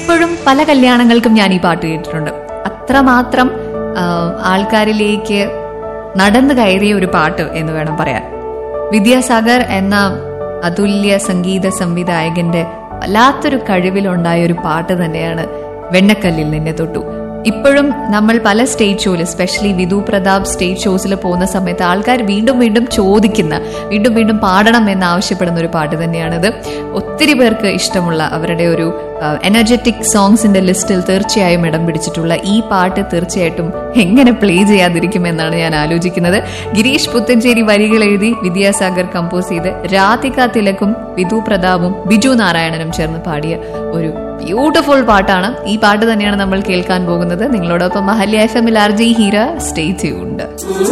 ഇപ്പോഴും പല കല്യാണങ്ങൾക്കും ഞാൻ ഈ പാട്ട് കേട്ടിട്ടുണ്ട് അത്രമാത്രം ആ, ആൾക്കാരിലേക്ക് നടന്നു കയറിയ ഒരു പാട്ട് എന്ന് വേണം പറയാൻ വിദ്യാസാഗർ എന്ന അതുല്യ സംഗീത സംവിധായകന്റെ വല്ലാത്തൊരു കഴിവിലുണ്ടായ ഒരു പാട്ട് തന്നെയാണ് വെണ്ണക്കല്ലിൽ നിന്നെ തൊട്ടു ഇപ്പോഴും നമ്മൾ പല സ്റ്റേജ് ഷോയിൽ സ്പെഷ്യലി വിധു പ്രതാപ് സ്റ്റേജ് ഷോസിൽ പോകുന്ന സമയത്ത് ആൾക്കാർ വീണ്ടും വീണ്ടും ചോദിക്കുന്ന വീണ്ടും വീണ്ടും പാടണം എന്ന് ആവശ്യപ്പെടുന്ന ഒരു പാട്ട് തന്നെയാണിത് ഒത്തിരി പേർക്ക് ഇഷ്ടമുള്ള അവരുടെ ഒരു എനർജറ്റിക് സോങ്സിന്റെ ലിസ്റ്റിൽ തീർച്ചയായും ഇടം പിടിച്ചിട്ടുള്ള ഈ പാട്ട് തീർച്ചയായിട്ടും എങ്ങനെ പ്ലേ ചെയ്യാതിരിക്കുമെന്നാണ് ഞാൻ ആലോചിക്കുന്നത് ഗിരീഷ് പുത്തഞ്ചേരി വരികൾ എഴുതി വിദ്യാസാഗർ കമ്പോസ് ചെയ്ത് രാധിക തിലക്കും വിധു പ്രതാപും ബിജു നാരായണനും ചേർന്ന് പാടിയ ഒരു ബ്യൂട്ടിഫുൾ പാട്ടാണ് ഈ പാട്ട് തന്നെയാണ് നമ്മൾ കേൾക്കാൻ പോകുന്നത് നിങ്ങളോടൊപ്പം മഹല്യ എഫ് എമ്മിൽ R J Heera stay tuned